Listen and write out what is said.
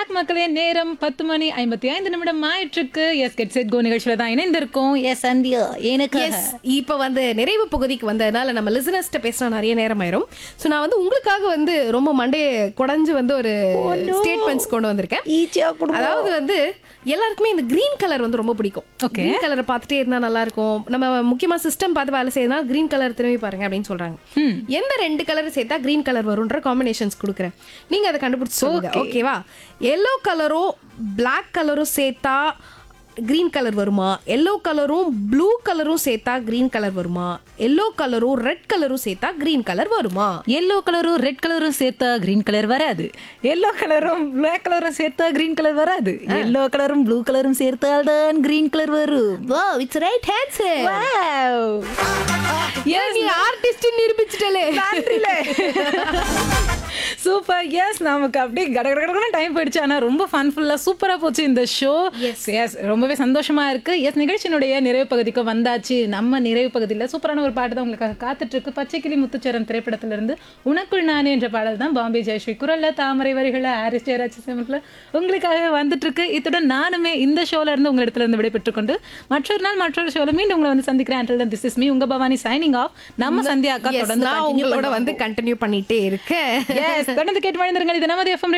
Back மக்களே நேரம் பத்து மணி ஐம்பத்தி ஐந்து நிமிடம் ஆயிற்றுக்கு எஸ் கெட் செட் கோ நிகழ்ச்சியில தான் இணைந்திருக்கோம் எஸ் சந்தியா எனக்கு எஸ் இப்போ வந்து நிறைவு பகுதிக்கு வந்ததுனால நம்ம லிசனர்ஸ்ட்ட பேசினா நிறைய நேரம் ஆயிரும் ஸோ நான் வந்து உங்களுக்காக வந்து ரொம்ப மண்டே குடஞ்சு வந்து ஒரு ஸ்டேட்மெண்ட்ஸ் கொண்டு வந்திருக்கேன் ஈச்சியா அதாவது வந்து எல்லாருக்குமே இந்த கிரீன் கலர் வந்து ரொம்ப பிடிக்கும் Okay. கிரீன் கலரை பார்த்துட்டே இருந்தா நல்லா இருக்கும் நம்ம முக்கியமா சிஸ்டம் பார்த்து வேலை செய்யறதுனா கிரீன் கலர் திரும்பி பாருங்க அப்படின்னு சொல்றாங்க எந்த ரெண்டு கலர் சேர்த்தா கிரீன் கலர் வரும்ன்ற காம்பினேஷன்ஸ் கொடுக்குறேன் நீங்க அதை கண்டுபிடிச்சு சொல்லுங்க ஓகேவா எல்லோ கலரும் Black கலரும் சேர்த்தா கிரீன் கலர் வருமா எல்லோ கலரும் ப்ளூ கலரும் சேர்த்தா கிரீன் கலர் வருமா எல்லோ கலரும் ரெட் கலரும் சேர்த்தா கிரீன் கலர் வருமா எல்லோ கலரும் ரெட் கலரும் சேர்த்தா கிரீன் கலர் வராது எல்லோ கலரும் பிளாக் கலரும் சேர்த்தா கிரீன் கலர் வராது எல்லோ கலரும் ப்ளூ கலரும் சேர்த்தால் தான் கிரீன் கலர் வரும் வா இட்ஸ் ரைட் ஆன்சர் Wow. ஏன் நீ ஆர்டிஸ்ட் நிரூபிச்சிட்டலே சூப்பர் எஸ் நமக்கு அப்படியே கடகடகடன்னு டைம் போயிடுச்சு ஆனா ரொம்ப ஃபன்ஃபுல்லா சூப்பரா போச்சு இந்த ஷோ எஸ் எஸ் ரொம்பவே சந்தோஷமா இருக்கு எஸ் நிகழ்ச்சியினுடைய நிறைவு பகுதிக்கு வந்தாச்சு நம்ம நிறைவு பகுதியில் சூப்பரான ஒரு பாட்டு தான் உங்களுக்காக காத்துட்டு இருக்கு பச்சைக்கிளி முத்துச்சரம் திரைப்படத்துல இருந்து உனக்குள் நானே என்ற பாடல் தான் பாம்பே ஜெயஸ்ரீ குரல்ல தாமரை வரிகள ஹாரிஸ் ஜெயராஜ் சிமட்ல உங்களுக்காக வந்துட்டு இருக்கு இத்துடன் நானுமே இந்த ஷோல இருந்து உங்க இடத்துல இருந்து விடைபெற்றுக் கொண்டு மற்றொரு நாள் மற்றொரு ஷோல மீண்டும் உங்களை வந்து சந்திக்கிறேன் until திஸ் இஸ் மீ உங்க பவானி சைனிங் ஆஃப் நம்ம சந்தியா அக்கா Yes, தொடர்ந்து நான் continue உங்களோட பண்ணுவோம். வந்து கண்டினியூ பண்ணிட்டே இருக்கேன் எஸ் தொடர்ந்து கேட்டு வாழ்ந்திருங்கள் இது நமது எஃப்எம்